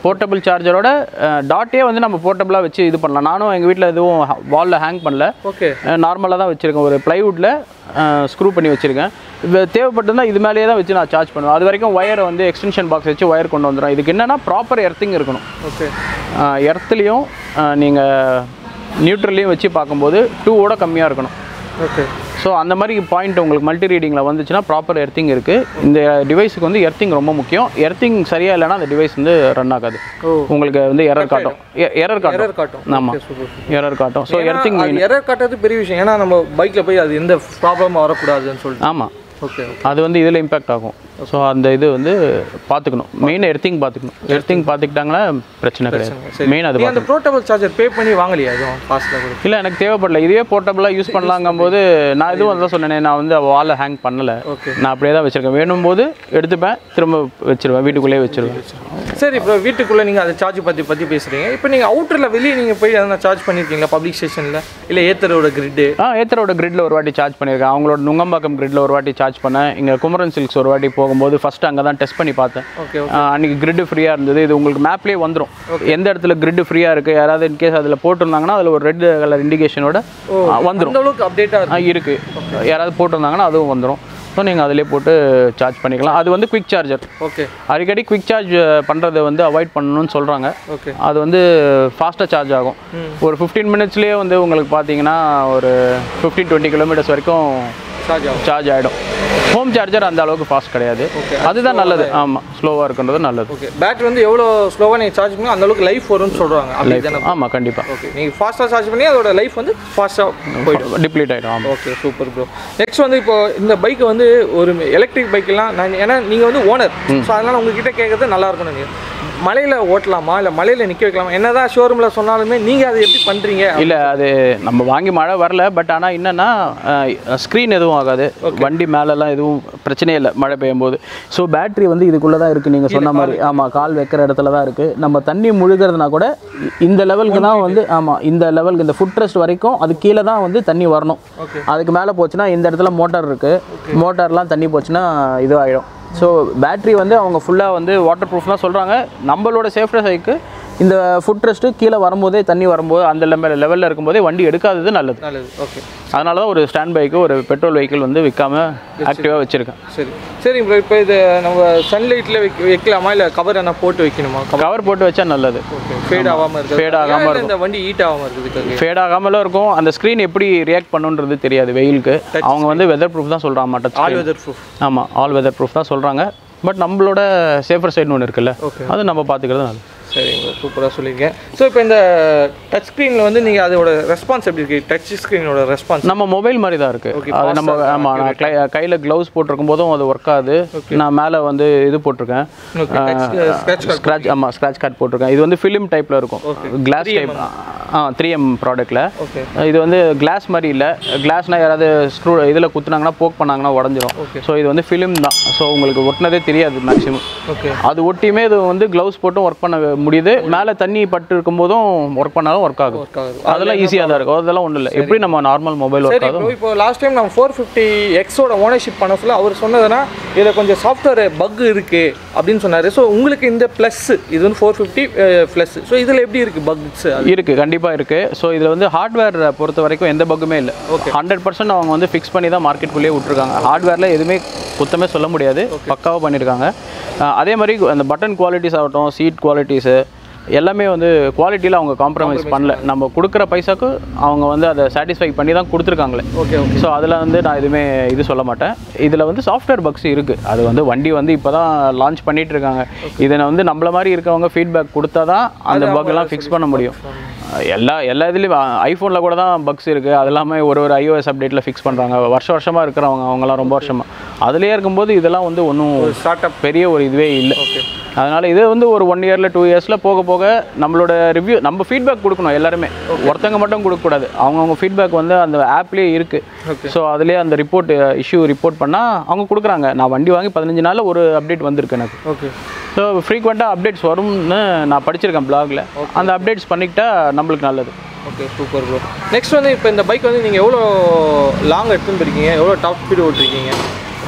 A: போர்ட்டபிள் சார்ஜரோட டாட்டே வந்து நம்ம போர்ட்டபிளாக வச்சு இது பண்ணலாம் நானும் எங்கள் வீட்டில் எதுவும் வாலில் ஹேங் பண்ணல
B: ஓகே
A: நார்மலாக தான் வச்சுருக்கேன் ஒரு ப்ளைவுட்டில் ஸ்க்ரூ பண்ணி வச்சுருக்கேன் இப்போ தேவைப்பட்டதுனா இது மேலேயே தான் வச்சு நான் சார்ஜ் பண்ணுவேன் அது வரைக்கும் ஒயரை வந்து எக்ஸ்டென்ஷன் பாக்ஸ் வச்சு ஒயர் கொண்டு வந்துடும் இதுக்கு என்னென்னா ப்ராப்பர் எர்த்திங் இருக்கணும்
B: ஓகே
A: எர்த்துலேயும் நீங்கள் நியூட்ரல்லையும் வச்சு பார்க்கும்போது டூவோட கம்மியாக இருக்கணும்
B: ஓகே
A: ஸோ அந்த மாதிரி பாயிண்ட் உங்களுக்கு மல்டி ரீடிங்கில் வந்துச்சுன்னா ப்ராப்பர் எர்த்திங் இருக்குது இந்த டிவைஸுக்கு வந்து எர்த்திங் ரொம்ப முக்கியம் எர்த்திங் சரியாக இல்லைன்னா அந்த டிவைஸ் வந்து ரன் ஆகாது
B: ஓ
A: உங்களுக்கு வந்து எரர் காட்டும் எரர் காட்டும்
B: எரர் காட்டும்
A: ஆமாம்
B: சூப்பர்
A: எரர் காட்டும் ஸோ எர்த்திங்
B: எரர் காட்டுறது பெரிய விஷயம் ஏன்னா நம்ம பைக்கில் போய் அது எந்த ப்ராப்ளமும் வரக்கூடாதுன்னு சொல்லிட்டு
A: ஆமாம்
B: ஓகே
A: அது வந்து இதில் இம்பேக்ட் ஆகும் ஸோ அந்த இது வந்து பார்த்துக்கணும் மெயின் எர்த்திங் பார்த்துக்கணும் எர்த்திங் பார்த்துக்கிட்டாங்கன்னா பிரச்சனை கிடையாது மெயின் அது
B: நீ அந்த போர்ட்டபிள் சார்ஜர் பே பண்ணி வாங்கலையா எதுவும் ஃபாஸ்ட்டில் கூட
A: இல்லை எனக்கு தேவைப்படல இதுவே போர்ட்டபுளாக யூஸ் பண்ணலாங்கும் போது நான் இதுவும் அதான் சொன்னேனே நான் வந்து வாலை ஹேங் பண்ணலை
B: Okay.
A: நான் அப்படியே தான் வச்சுருக்கேன் வேணும் போது எடுத்துப்பேன் திரும்ப வச்சிருவேன் வீட்டுக்குள்ளேயே வச்சிருவேன்
B: சரி இப்போ வீட்டுக்குள்ளே நீங்கள் அதை சார்ஜ் பற்றி பற்றி பேசுகிறீங்க இப்போ நீங்கள் அவுட்டரில் வெளியே நீங்கள் போய் எதனா சார்ஜ் பண்ணியிருக்கீங்களா பப்ளிக் ஸ்டேஷனில் இல்லை ஏத்தரோட கிரிட்டு
A: ஆ ஏத்தரோட கிரிட்ல ஒரு வாட்டி சார்ஜ் பண்ணியிருக்கேன் அவங்களோட நுங்கம்பாக்கம் கிரிட்ல ஒரு வாட்டி சார்ஜ் பண்ணேன் இங்கே குமரன் சில்க்ஸ் ஒரு வாட்டி போகும்போது ஃபர்ஸ்ட் அங்கே தான் டெஸ்ட் பண்ணி பார்த்தேன்
B: ஓகே
A: ஆ, அன்னைக்கு கிரிட் ஃப்ரீயாக இருந்தது இது உங்களுக்கு மேப்லேயே வந்துடும் எந்த இடத்துல கிரிட் ஃப்ரீயாக இருக்குது யாராவது இன்கேஸ் அதில் போட்டிருந்தாங்கன்னா அதில் ஒரு ரெட் கலர் இண்டிகேஷனோட வந்துடும்
B: அந்த அளவுக்கு அப்டேட்டாக
A: ஆ இருக்குது யாராவது போட்டிருந்தாங்கன்னா அதுவும் வந்துடும் ஸோ நீங்கள் அதிலே போட்டு சார்ஜ் பண்ணிக்கலாம் அது வந்து குவிக் சார்ஜர்
B: ஓகே
A: அடிக்கடி குவிக் சார்ஜ் பண்ணுறதை வந்து அவாய்ட் பண்ணணும்னு சொல்கிறாங்க
B: ஓகே
A: அது வந்து ஃபாஸ்ட்டாக சார்ஜ் ஆகும் ஒரு ஃபிஃப்டீன் மினிட்ஸ்லேயே வந்து உங்களுக்கு பார்த்தீங்கன்னா ஒரு ஃபிஃப்டீன் டுவெண்ட்டி கிலோமீட்டர்ஸ் வரைக்கும்
B: சார்ஜ் ஆகும்
A: சார்ஜ் ஆகிடும் ஹோம் சார்ஜர் அந்த அளவுக்கு ஃபாஸ்ட் கிடையாது அதுதான் நல்லது ஆமாம் ஸ்லோவாக இருக்குன்றது நல்லது
B: ஓகே பேட்டரி வந்து எவ்வளோ ஸ்லோவாக நீங்கள் சார்ஜ் பண்ணி அந்த அளவுக்கு லைஃப் வரும்னு சொல்கிறாங்க அப்படி தானே
A: ஆமாம் கண்டிப்பாக
B: ஓகே நீங்கள் ஃபாஸ்ட்டாக சார்ஜ் பண்ணி அதோட லைஃப் வந்து ஃபாஸ்ட்டாக போயிடும்
A: டிப்ளீட் ஆகிடும் ஆமாம்
B: ஓகே சூப்பர் ப்ரோ நெக்ஸ்ட் வந்து இப்போ இந்த பைக் வந்து ஒரு எலக்ட்ரிக் பைக்கெல்லாம் நான் ஏன்னா நீங்கள் வந்து ஓனர் ஸோ அதனால் உங்ககிட்ட கேட்குறது நல்லா இருக்கும் நீங்கள் மலையில் ஓட்டலாமா இல்லை மலையில் நிற்க வைக்கலாமா என்னதான் ஷோரூமில் சொன்னாலுமே நீங்கள் அதை எப்படி பண்ணுறீங்க
A: இல்லை அது நம்ம வாங்கி மழை வரல பட் ஆனால் என்னென்னா ஸ்க்ரீன் எதுவும் ஆகாது வண்டி மேலெல்லாம் எதுவும் பிரச்சனையே இல்லை மழை பெய்யும் போது ஸோ பேட்டரி வந்து இதுக்குள்ளே தான் இருக்குது நீங்கள் சொன்ன மாதிரி ஆமாம் கால் வைக்கிற இடத்துல தான் இருக்குது நம்ம தண்ணி முழுகிறதுனா கூட இ- இந்த லெவலுக்கு தான் வந்து ஆமாம் இந்த லெவலுக்கு இந்த ஃபுட் ரெஸ்ட் வரைக்கும் அது கீழே தான் வந்து தண்ணி வரணும்
B: ஓகே
A: அதுக்கு மேலே போச்சுன்னா இந்த இடத்துல மோட்டார் இருக்குது மோட்டார்லாம் தண்ணி போச்சுன்னா இதுவாகிடும் ஸோ பேட்டரி வந்து அவங்க ஃபுல்லாக வந்து வாட்டர் ப்ரூஃப் தான் சொல்கிறாங்க நம்மளோட சேஃப்டி சைக்கு இந்த ஃபுட் ரெஸ்ட்டு கீழே வரும்போதே தண்ணி வரும்போது அந்த லெவல் லெவலில் இருக்கும்போதே வண்டி எடுக்காதது நல்லது
B: நல்லது ஓகே
A: அதனால தான் ஒரு ஸ்டாண்ட் பைக்கு ஒரு பெட்ரோல் வெஹிக்கிள் வந்து விற்காம ஆக்டிவாக வச்சுருக்கேன்
B: சரி சரி ப்ரோ இப்போ இது நம்ம சன்லைட்டில் வைக்க வைக்கலாமா இல்லை கவர் என்ன போட்டு வைக்கணுமா
A: கவர் போட்டு வச்சா நல்லது
B: ஓகே ஃபேட் ஆகாமல் இருக்குது
A: Fade ஆகாம
B: இல்லை இந்த வண்டி ஹீட் ஆகாமல் இருக்குதுக்கு
A: ஃபேட் ஆகாமலும் இருக்கும் அந்த ஸ்க்ரீன் எப்படி ரியாக்ட் பண்ணுன்றது தெரியாது வெயிலுக்கு அவங்க வந்து வெதர் ப்ரூஃப் தான் சொல்கிறாங்க
B: ஆல்
A: டச்
B: வெதர் ப்ரூஃப்
A: ஆமாம் ஆல் வெதர் ப்ரூஃப் தான் சொல்கிறாங்க பட் நம்மளோட சேஃபர் சைடுன்னு ஒன்று இருக்குல்ல
B: Okay.
A: அது நம்ம பார்த்துக்கிறது நல்லது
B: சரிங்க சூப்பராக சொல்லியிருக்கேன் ஸோ இப்போ இந்த டச் ஸ்க்ரீனில் வந்து நீங்கள் அதோட ரெஸ்பான்ஸ் எப்படி இருக்குது டச் ஸ்க்ரீனோட ரெஸ்பான்ஸ்
A: நம்ம மொபைல் மாதிரி தான்
B: Okay,
A: இருக்குது அது நம்ம ஆமாம் நான் க்ளை கையில் க்ளவுஸ் போட்டிருக்கும் போதும் அது ஒர்க் ஆகுது நான் மேலே வந்து இது போட்டிருக்கேன்
B: ஓகே டச் ஸ்க்ராட்ச்
A: ஸ்க்ராட்ச் ஆமாம் ஸ்க்ராட்ச் கார்டு போட்டிருக்கேன் இது வந்து ஃபிலிம் டைப்பில் இருக்கும் கிளாஸ் டைப் ஆ த்ரீ எம் ப்ராடக்ட்டில்
B: ஓகே
A: இது வந்து கிளாஸ் மாதிரி இல்லை கிளாஸ்னால் யாராவது ஸ்க்ரூ இதில் குத்துனாங்கன்னா போக் பண்ணாங்கன்னா உடஞ்சிரும் ஸோ இது வந்து ஃபிலிம் தான் ஸோ உங்களுக்கு ஒட்டினதே தெரியாது மேக்ஸிமம்
B: ஓகே
A: அது ஒட்டியுமே இது வந்து க்ளவுஸ் போட்டும் ஒர்க் பண்ண முடியுது மேலே தண்ணி பட்டு இருக்கும்போதும் ஒர்க் பண்ணாலும் ஒர்க் ஆகும்
B: ஒர்க் ஆகுது
A: அதெல்லாம் ஈஸியாக தான் இருக்கும் அதெல்லாம் ஒன்றும் இல்லை எப்படி நம்ம நார்மல் மொபைல் ஒர்க்
B: சரி
A: ஆகும்
B: ப்ரோ இப்போ லாஸ்ட் டைம் நம்ம ஃபோர் ஃபிஃப்டி எக்ஸோட ஓனர்ஷிப் பண்ண சொல்ல அவர் சொன்னதுன்னா இதில் கொஞ்சம் சாஃப்ட்வேர் பக் இருக்குது அப்படின்னு சொன்னார் ஸோ உங்களுக்கு இந்த ப்ளஸ் இது வந்து ஃபோர் ஃபிஃப்டி ப்ளஸ் ஸோ இதில் எப்படி இருக்குது பக்ஸ்
A: இருக்குது கண்டிப்பாக இருக்குது ஸோ இதில் வந்து ஹார்ட்வேர் பொறுத்த வரைக்கும் எந்த பக்குமே இல்லை ஹண்ட்ரட் பர்சன்ட் அவங்க வந்து ஃபிக்ஸ் பண்ணி தான் மார்க்கெட்டுக்குள்ளேயே விட்ருக்காங்க ஹார்ட்வேரில் எதுவுமே குத்தமே சொல்ல முடியாது பக்காவாக பண்ணியிருக்காங்க அஹ் அதே மாதிரி அந்த பட்டன் குவாலிட்டிஸ் ஆகட்டும் சீட் குவாலிட்டிஸு எல்லாமே வந்து குவாலிட்டியில் அவங்க காம்ப்ரமைஸ் பண்ணல நம்ம கொடுக்குற பைசாக்கு அவங்க வந்து அதை சாட்டிஸ்ஃபை பண்ணி தான் கொடுத்துருக்காங்களே
B: ஓகே ஓகே
A: ஸோ அதில் வந்து நான் எதுவுமே இது சொல்ல மாட்டேன் இதில் வந்து சாஃப்ட்வேர் பக்ஸ் இருக்குது அது வந்து வண்டி வந்து இப்போ தான் லான்ச் பண்ணிட்டு இருக்காங்க இதை வந்து நம்மள மாதிரி இருக்கவங்க ஃபீட்பேக் கொடுத்தா தான் அந்த பக்கெல்லாம் ஃபிக்ஸ் பண்ண முடியும் எல்லா எல்லா இதுலேயும் ஐஃபோனில் கூட தான் பக்ஸ் இருக்குது அது இல்லாமல் ஒரு ஒரு iOS அப்டேட்டில் ஃபிக்ஸ் பண்ணுறாங்க வருஷ வருஷமாக இருக்கிறவங்க அவங்கலாம் ரொம்ப வருஷமாக அதுலேயே இருக்கும்போது இதெல்லாம் வந்து ஒன்றும்
B: ஸ்டார்ட் அப்
A: பெரிய ஒரு இதுவே இல்லை
B: ஓகே
A: அதனால் இது வந்து ஒரு ஒன் இயரில் டூ இயர்ஸில் போக போக நம்மளோட ரிவ்யூ நம்ம ஃபீட்பேக் கொடுக்கணும் எல்லாருமே ஒருத்தங்க மட்டும் கொடுக்கக்கூடாது அவங்கவுங்க ஃபீட்பேக் வந்து அந்த ஆப்லேயே இருக்குது ஸோ அதுலேயே அந்த ரிப்போர்ட் இஷ்யூ ரிப்போர்ட் பண்ணால் அவங்க கொடுக்குறாங்க நான் வண்டி வாங்கி பதினஞ்சு நாளில் ஒரு அப்டேட் வந்திருக்கு எனக்கு
B: ஓகே
A: ஸோ ஃப்ரீக்வெண்ட்டாக அப்டேட்ஸ் வரும்னு நான் படிச்சிருக்கேன் பிளாகில் அந்த அப்டேட்ஸ் பண்ணிக்கிட்டா நம்மளுக்கு நல்லது
B: ஓகே சூப்பர் ப்ரோ நெக்ஸ்ட் வந்து இப்போ இந்த பைக் வந்து நீங்கள் எவ்வளோ லாங் எடுத்துன்னு போயிருக்கீங்க எவ்வளோ டாப் ஸ்பீடு ஓட்டிருக்கீங்க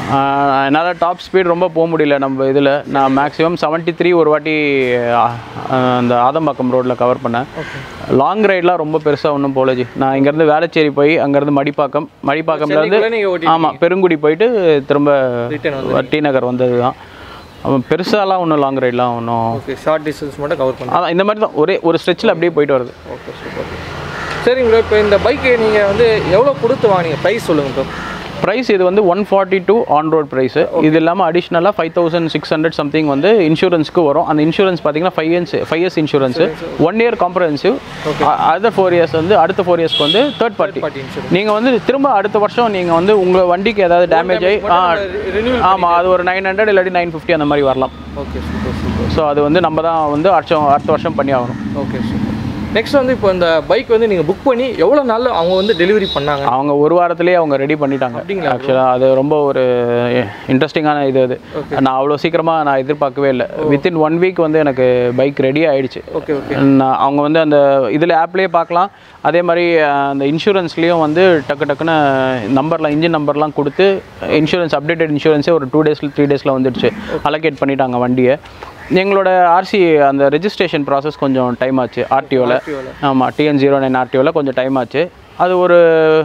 A: என்னால் டாப் ஸ்பீட் ரொம்ப போக முடியல நம்ம இதில் நான் மேக்ஸிமம் 73 த்ரீ ஒரு வாட்டி ஆஹ், அந்த ஆதம்பாக்கம் ரோட்டில் கவர் பண்ணேன் லாங் ரைட்லாம் ரொம்ப பெருசாக ஒன்றும் போகலஜி நான் இங்கேருந்து வேளச்சேரி போய் அங்கேருந்து மடிப்பாக்கம் மடிப்பாக்கம்ல இருந்து
B: சென்னைக்குள்ள நீங்க ஓட்டி
A: ஆமாம் பெருங்குடி போயிட்டு திரும்ப
B: ரிட்டர்ன்
A: டி நகர் வந்தது தான் அவன் பெருசாலாம் ஒன்றும் லாங் ரைட்லாம் ஒன்றும்
B: ஓகே ஷார்ட் டிஸ்டன்ஸ் மட்டும் கவர் பண்ணலாம்
A: அதான் இந்த மாதிரி தான் ஒரே ஒரு ஸ்ட்ரெச்சில் அப்படியே போயிட்டு வருது
B: ஓகே சூப்பர் சரிங்க ப்ரோ இப்போ இந்த பைக்கு நீங்கள் வந்து எவ்வளோ கொடுத்து வாங்கினீங்க ப்ரைஸ் சொல்லுங்கள் ப்ரோ
A: ப்ரைஸ் இது வந்து one forty two on road price இது இல்லாமல் அடிஷ்னலாக five thousand six hundred something வந்து இன்சூரன்ஸ்க்கு வரும் அந்த இன்சூரன்ஸ் பார்த்தீங்கன்னா five years five years insurance one year comprehensive other four years வந்து அடுத்த ஃபோர் இயர்ஸ்க்கு வந்து தேர்ட் பார்ட்டி
B: பார்ட்டி இன்சூரன்ஸ்
A: நீங்கள் வந்து திரும்ப அடுத்த வருஷம் நீங்கள் வந்து உங்கள் வண்டிக்கு ஏதாவது டேமேஜ் ஆகி ஆ
B: ரினியூவல்
A: ஆமாம் அது ஒரு நைன் ஹண்ட்ரட் இல்லாட்டி நைன் ஃபிஃப்டி அந்த மாதிரி வரலாம்
B: ஓகே சூப்பர் சூப்பர்
A: ஸோ அது வந்து நம்ம தான் வந்து அடுத்த அடுத்த வருஷம் பண்ணி ஆகணும்
B: ஓகே சூப்பர் நெக்ஸ்ட் வந்து இப்போ இந்த பைக் வந்து நீங்கள் புக் பண்ணி எவ்வளோ நாளில் அவங்க வந்து டெலிவரி பண்ணாங்க
A: அவங்க ஒரு வாரத்திலேயே அவங்க ரெடி பண்ணிட்டாங்க
B: அப்படிங்களா
A: ஆக்சுவலாக அது ரொம்ப ஒரு இன்ட்ரெஸ்டிங்கான இது அது நான் அவ்வளோ சீக்கிரமாக நான் எதிர்பார்க்கவே இல்லை வித்தின் ஒன் வீக் வந்து எனக்கு பைக் ரெடி ஆயிடுச்சு
B: ஓகே ஓகே
A: நான் அவங்க வந்து அந்த இதில் ஆப்லேயே பார்க்கலாம் அதே மாதிரி அஹ், அந்த இன்சூரன்ஸ்லேயும் வந்து டக்கு டக்குன்னு நம்பர்லாம் இன்ஜின் நம்பர்லாம் கொடுத்து இன்சூரன்ஸ் அப்டேட்டட் இன்சூரன்ஸே ஒரு டூ டேஸில் த்ரீ டேஸில் வந்துடுச்சு அலோகேட் பண்ணிட்டாங்க வண்டியை எங்களோட ஆர்சி அந்த ரெஜிஸ்ட்ரேஷன் ப்ராசஸ் கொஞ்சம் டைம் ஆச்சு ஆர்டிஓவில் ஆமாம் டிஎன் ஜீரோ நைன் ஆர்டிஓவில் கொஞ்சம் டைம் ஆச்சு அது ஒரு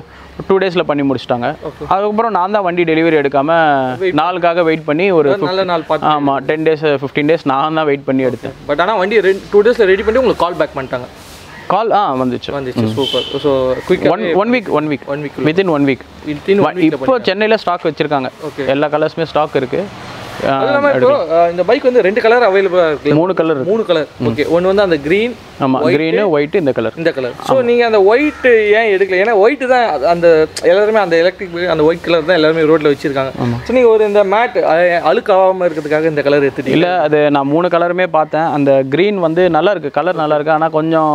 A: டூ டேஸில் பண்ணி முடிச்சிட்டாங்க அதுக்கப்புறம் நான் தான் வண்டி டெலிவரி எடுக்காமல் நாளுக்காக வெயிட் பண்ணி ஒரு
B: நல்ல நாள் பார்த்து
A: ஆமாம் டென் டேஸ் ஃபிஃப்டீன் டேஸ் நான் தான் வெயிட் பண்ணி எடுத்தேன்
B: பட் ஆனால் வண்டி ரெண்டு டூ டேஸில் ரெடி பண்ணி உங்களுக்கு கால் பேக் பண்ணிட்டாங்க
A: கால் ஆ வந்துச்சு
B: வந்துச்சு super so quick
A: one one week one week
B: one week
A: within one week
B: within one week
A: இப்போ சென்னையில் ஸ்டாக் வச்சிருக்காங்க
B: Okay.
A: எல்லா கலர்ஸுமே ஸ்டாக் இருக்கு ஆ,
B: அது இல்லாமல் இப்போ அஹ், இந்த பைக் வந்து ரெண்டு கலர் அவைலபிளாக இருக்குல்ல
A: மூணு கலர் இருக்கு
B: மூணு கலர் ஓகே ஒன்று வந்து அந்த க்ரீன்
A: ஆமாம் க்ரீனு ஒயிட் இந்த கலர்
B: இந்த கலர் ஸோ நீங்கள் அந்த ஒயிட் ஏன் எடுக்கல ஏன்னா ஒயிட் தான் அது- அந்த எல்லாருமே அந்த எலக்ட்ரிக் அந்த ஒயிட் கலர் தான் எல்லாருமே ரோட்டில் வச்சிருக்காங்க ஸோ நீங்கள் ஒரு இந்த மேட் அழுக்காகாமல் இருக்கிறதுக்காக இந்த கலர் எடுத்துட்டீங்க
A: இல்லை அது நான் மூணு கலருமே பார்த்தேன் அந்த க்ரீன் வந்து நல்லா இருக்கு கலர் நல்லா இருக்கு ஆனால் கொஞ்சம்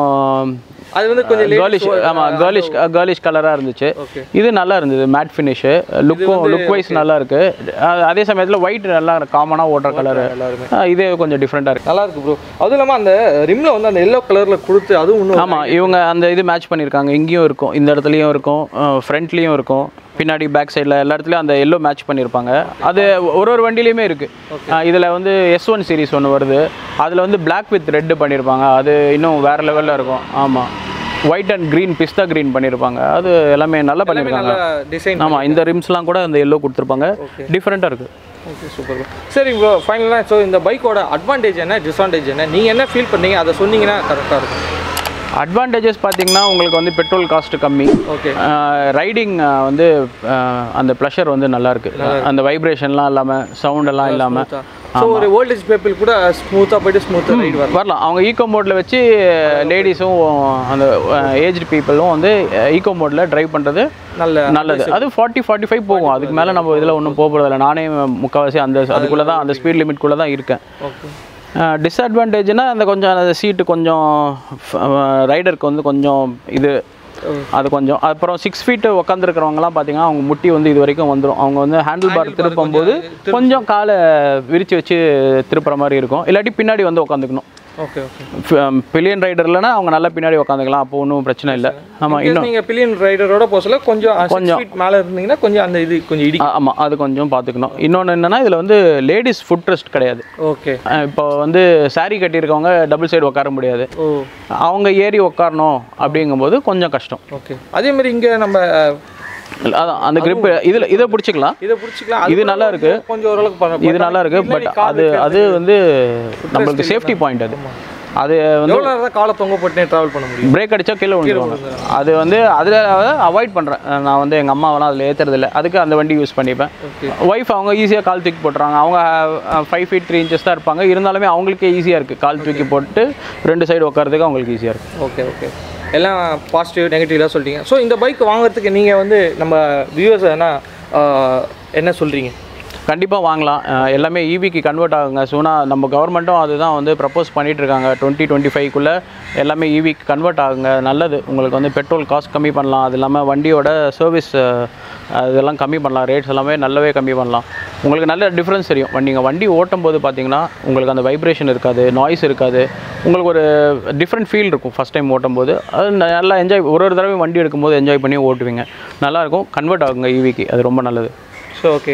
B: அது வந்து கொஞ்சம்
A: கேர்லிஷ் ஆமாம் கேர்லிஷ் கேர்லிஷ் கலராக இருந்துச்சு
B: ஓகே
A: இது நல்லா இருந்தது மேட் ஃபினிஷு லுக்கும் லுக் வைஸ் நல்லா இருக்கு அஹ் அதே சமயத்தில் ஒயிட் நல்லா காமனாக ஓடுற கலரு
B: எல்லாருமே
A: இதே கொஞ்சம் டிஃப்ரெண்ட்டாக இருக்கு
B: நல்லா இருக்கு ப்ரோ அதுவும் இல்லாமல் அந்த ரிம்ல வந்து அந்த எல்லோ கலரில் கொடுத்து அதுவும் இன்னும்
A: ஆமாம் இவங்க அந்த இது மேட்ச் பண்ணியிருக்காங்க இங்கேயும் இருக்கும் இந்த இடத்துலையும் இருக்கும் ஃப்ரண்ட்லேயும் இருக்கும் பின்னாடி பேக் சைடில் எல்லா இடத்துலையும் அந்த எல்லோ மேட்ச் பண்ணியிருப்பாங்க அது ஒரு ஒரு வண்டிலையுமே இருக்குது இதில் வந்து எஸ் ஒன் சீரிஸ் ஒன்று வருது அதில் வந்து Black வித் ரெட்டு பண்ணியிருப்பாங்க அது இன்னும் வேறு லெவலில் இருக்கும் ஆமாம் ஒயிட் அண்ட் க்ரீன் பிஸ்தா க்ரீன் பண்ணியிருப்பாங்க அது எல்லாமே நல்லா பண்ணியிருக்காங்க
B: நல்ல டிசைன்
A: ஆமாம் இந்த ரிம்ஸ்லாம் கூட அந்த எல்லோ கொடுத்துருப்பாங்க டிஃப்ரெண்ட்டாக இருக்குது
B: ஓகே சூப்பர் சரி ப்ரோ ஃபைனலாக ஸோ இந்த பைக்கோட அட்வான்டேஜ் என்ன டிஸ்அட்வான்டேஜ் என்ன நீங்கள் என்ன ஃபீல் பண்ணீங்க அதை சொன்னீங்கன்னா கரெக்டாக இருக்கும்
A: அட்வான்டேஜஸ் பார்த்தீங்கன்னா உங்களுக்கு வந்து பெட்ரோல் காஸ்ட் கம்மி
B: ஓகே
A: ரைடிங் வந்து அஹ், அந்த ப்ளஷர் வந்து நல்லா இருக்கு அந்த வைப்ரேஷன்லாம் இல்லாமல் சவுண்ட் எல்லாம் இல்லாமல்
B: ஸோ ஒரு ஓல்டேஜ் பேப்பிள் கூட ஸ்மூத்தாக போயிட்டு ஸ்மூத்தாக ரைடு வரும்
A: வரலாம் அவங்க ஈகோ மோடில் வச்சு லேடிஸும் அந்த ஏஜ்டு பீப்புளும் வந்து ஈகோ மோடில் டிரைவ் பண்ணுறது
B: நல்ல
A: நல்லது அது ஃபார்ட்டி ஃபார்ட்டி ஃபைவ் போகும் அதுக்கு மேலே நம்ம இதில் ஒன்றும் போக போகிறதில்ல நானே முக்கால்வாசி அந்த அதுக்குள்ளே தான் அந்த ஸ்பீட் லிமிட்குள்ளே தான் இருக்கேன்
B: ஓகே
A: டிஸ்அட்வான்டேஜ்னால் அந்த கொஞ்சம் அந்த சீட்டு கொஞ்சம் ரைடருக்கு வந்து கொஞ்சம் இது அது கொஞ்சம் அப்புறம் சிக்ஸ் ஃபீட்டு உட்காந்துருக்கிறவங்கலாம் பார்த்தீங்கன்னா அவங்க முட்டி வந்து இது வரைக்கும் வந்துடும் அவங்க வந்து ஹேண்டில் பார் திருப்பும்போது கொஞ்சம் காலை விரித்து வச்சு திருப்புற மாதிரி இருக்கும் இல்லாட்டி பின்னாடி வந்து உட்காந்துக்கணும்
B: ஓகே ஓகே
A: பில்லியன் ரைடர் இல்லைன்னா அவங்க நல்லா பின்னாடி உட்காந்துக்கலாம் அப்போ ஒன்றும் பிரச்சனை இல்லை ஆமாம் இன்னும்
B: நீங்கள் பில்லியன் ரைடரோட போக சொல்ல கொஞ்சம் கொஞ்சம் ஃபீட் மேலே இருந்தீங்கன்னா கொஞ்சம் அந்த இது கொஞ்சம் இடி
A: ஆமாம் அது கொஞ்சம் பார்த்துக்கணும் இன்னொன்று என்னென்னா இதில் வந்து லேடிஸ் ஃபுட் ரெஸ்ட் கிடையாது
B: ஓகே
A: அஹ் இப்போ வந்து saree கட்டியிருக்கவங்க டபுள் சைடு உட்கார முடியாது
B: ஓ
A: அவங்க ஏறி உட்காரணும் அப்படிங்கும்போது கொஞ்சம் கஷ்டம்
B: ஓகே அதே மாதிரி இங்கே நம்ம
A: இல்ல, அதான் அந்த grip இதில் இதை பிடிச்சிக்கலாம்
B: இதை பிடிச்சிக்கலாம்
A: இது நல்லா இருக்கு
B: கொஞ்சம் ஓரளவுக்கு பண்ண
A: இது நல்லா இருக்கு பட் அது அது வந்து நம்மளுக்கு சேஃப்டி பாயிண்ட் அது அது வந்து
B: எவ்வளோ நேரம் தான் காலை தொங்க போட்டுனே ட்ராவல் பண்ண முடியும்
A: பிரேக் அடிச்சா கீழே விழுந்துருவாங்க அது வந்து அதில் அவாய்ட் பண்ணுறேன் நான் வந்து எங்கள் அம்மாவெல்லாம் அதில் ஏற்றுறது இல்லை அதுக்கு அந்த வண்டி யூஸ் பண்ணிப்பேன்
B: ஓகே
A: ஒய்ஃப் அவங்க ஈஸியாக கால் தூக்கி போட்டுறாங்க அவங்க ஃபைவ் ஃபீட் த்ரீ இன்ச்சஸ் தான் இருப்பாங்க இருந்தாலுமே அவங்களுக்கே ஈஸியாக இருக்குது கால் தூக்கி போட்டு ரெண்டு சைடு உட்காரதுக்கு அவங்களுக்கு ஈஸியாக இருக்குது
B: ஓகே ஓகே எல்லாம் பாசிட்டிவ் நெகட்டிவ்லாம் சொல்லிட்டீங்க ஸோ இந்த பைக் வாங்குறதுக்கு நீங்கள் வந்து நம்ம வியூவர்ஸ் என்ன ஆஹ், என்ன சொல்கிறீங்க
A: கண்டிப்பாக வாங்கலாம் அஹ் எல்லாமே ஈவிக்கு கன்வெர்ட் ஆகுங்க சூனா நம்ம கவர்மெண்ட்டும் அதுதான் வந்து ப்ரப்போஸ் பண்ணிட்டு இருக்காங்க டுவெண்ட்டி டுவெண்ட்டி ஃபைவ்க்குள்ளே எல்லாமே ஈவிக்கு கன்வெர்ட் ஆகுங்க நல்லது உங்களுக்கு வந்து பெட்ரோல் காஸ்ட் கம்மி பண்ணலாம் அது இல்லாமல் வண்டியோட சர்வீஸ் இதெல்லாம் கம்மி பண்ணலாம் ரேட்ஸ் எல்லாமே நல்லாவே கம்மி பண்ணலாம் உங்களுக்கு நல்ல டிஃப்ரென்ஸ் தெரியும் நீங்கள் வண்டி ஓட்டும் போது பார்த்தீங்கன்னா உங்களுக்கு அந்த வைப்ரேஷன் இருக்காது நாய்ஸ் இருக்காது உங்களுக்கு ஒரு டிஃப்ரெண்ட் ஃபீல் இருக்கும் ஃபஸ்ட் டைம் ஓட்டும் போது அது நல்லா என்ஜாய் ஒரு ஒரு தடவை வண்டி எடுக்கும்போது என்ஜாய் பண்ணி ஓட்டுவீங்க நல்லாயிருக்கும் கன்வெர்ட் ஆகுங்க ஈவிக்கு அது ரொம்ப நல்லது
B: ஸோ ஓகே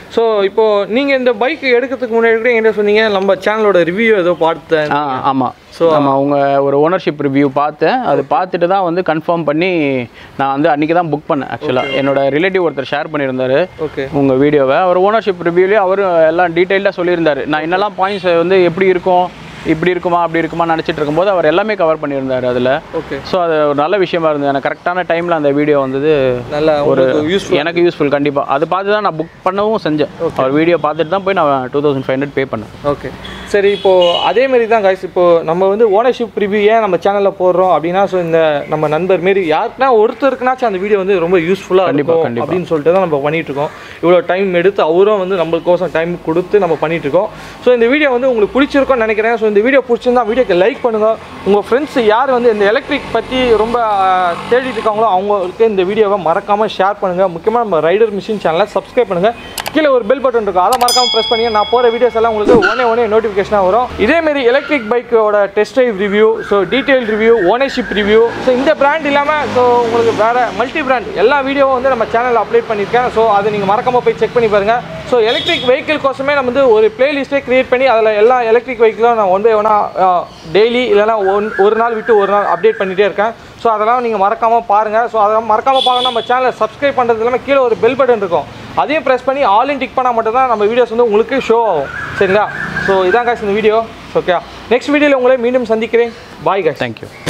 B: ஸோ இப்போ நீங்கள் இந்த பைக் எடுக்கிறதுக்கு முன்னாடி கூட என்கிட்ட சொன்னீங்க நம்ம சேனலோட ரிவ்யூ ஏதோ பார்த்தேன்
A: ஆ ஆமாம் ஸோ ஆமாம் அவங்க ஒரு ஓனர்ஷிப் ரிவ்யூ பார்த்தேன் அது பார்த்துட்டு தான் வந்து கன்ஃபார்ம் பண்ணி நான் வந்து அன்றைக்கி தான் புக் பண்ணேன் ஆக்சுவலாக என்னோட ரிலேட்டிவ் ஒருத்தர் ஷேர் பண்ணியிருந்தாரு
B: ஓகே
A: உங்கள் வீடியோவை அவர் ஓனர்ஷிப் ரிவ்யூலேயே அவரும் எல்லாம் டீட்டெயிலாக சொல்லியிருந்தாரு நான் என்னெல்லாம் பாயிண்ட்ஸ் வந்து எப்படி இருக்கும் இப்படி இருக்குமா அப்படி இருக்குமா நினச்சிட்டு இருக்கும்போது அவர் எல்லாமே கவர் பண்ணியிருந்தார் அதில்
B: ஓகே
A: ஸோ அது ஒரு நல்ல விஷயமா இருந்தது எனக்கு கரெக்டான டைமில் அந்த வீடியோ வந்தது
B: நல்ல ஒரு யூஸ்
A: எனக்கு யூஸ்ஃபுல் கண்டிப்பாக அது பார்த்து தான் நான் புக் பண்ணவும் செஞ்சேன் அவர் வீடியோ பார்த்துட்டு தான் போய் நான் two thousand five hundred pay பண்ணேன்
B: ஓகே சரி இப்போ அதே மாதிரி தான் guys இப்போ நம்ம வந்து ஓனர்ஷிப் ரிவ்யூ ஏன் நம்ம சேனலில் போடுறோம் அப்படின்னா ஸோ இந்த நம்ம நண்பர் மாரி யாருக்குனா ஒருத்தருக்குனாச்சும் அந்த வீடியோ வந்து ரொம்ப யூஸ்ஃபுல்லாக
A: கண்டிப்பா,
B: இருக்கும்
A: கண்டிப்பா.
B: அப்படின்னு சொல்லிட்டு தான் நம்ம பண்ணிட்டு இருக்கோம் இவ்வளோ டைம் எடுத்து அவரும் வந்து நம்மளுக்கோசம் டைம் கொடுத்து நம்ம பண்ணிட்டு இருக்கோம் ஸோ இந்த வீடியோ வந்து உங்களுக்கு பிடிச்சிருக்கும்னு நினைக்கிறேன் ஸோ இந்த வீடியோ பிடிச்சிருந்தா வீடியோக்கு லைக் பண்ணுங்க உங்கள் ஃப்ரெண்ட்ஸ் யார் வந்து இந்த எலக்ட்ரிக் பற்றி ரொம்ப ஆஹ், தேடிட்டு இருக்காங்களோ அவங்களுக்கு இந்த வீடியோவை மறக்காமல் ஷேர் பண்ணுங்கள் முக்கியமாக நம்ம ரைடர் மிஷின் சேனலை சப்ஸ்கிரைப் பண்ணுங்கள் கீழே ஒரு பெல் பட்டன் இருக்கும் அதை மறக்காமல் ப்ரெஸ் பண்ணி நான் போகிற வீடியோஸ் எல்லாம் உங்களுக்கு ஒன்னே ஒன்னே நோட்டிஃபிகேஷனாக வரும் இதேமாரி எலக்ட்ரிக் பைக்கோட test drive review so detail review ownership review so இந்த பிராண்ட் இல்லாமல் ஸோ உங்களுக்கு வேறு மல்டி பிராண்ட் எல்லா வீடியோவும் வந்து நம்ம சேனலில் அப்டேட் பண்ணியிருக்கேன் ஸோ அதை நீங்கள் மறக்காமல் போய் செக் பண்ணி பாருங்கள் ஸோ எலக்ட்ரிக் வெஹிக்கிள் கோசமே நம்ம வந்து ஒரு பிளேலிஸ்ட்டே கிரியேட் பண்ணி அதில் எல்லா எலக்ட்ரிக் வெஹிக்கிளும் நான் ஒன் பை ஒன்னாக டெய்லி இல்லைனா ஒன் ஒரு நாள் விட்டு ஒரு நாள் அப்டேட் பண்ணிகிட்டே இருக்கேன் ஸோ அதெல்லாம் நீங்கள் மறக்காமல் பாருங்கள் ஸோ அதெல்லாம் மறக்காமல் பார்க்கணும் நம்ம சேனலை சப்ஸ்கிரைப் பண்ணுறது இல்லாமல் கீழே ஒரு பெல் பட்டன் இருக்கும் அதையும் ப்ரெஸ் பண்ணி ஆல் டிக் பண்ணால் மட்டும் தான் நம்ம வீடியோஸ் வந்து உங்களுக்கு ஷோ ஆகும் சரிங்களா ஸோ இதான் காசு இந்த வீடியோ ஓகே நெக்ஸ்ட் வீடியோவில் உங்களை மீண்டும் சந்திக்கிறேன் பாய் guys
A: தேங்க்யூ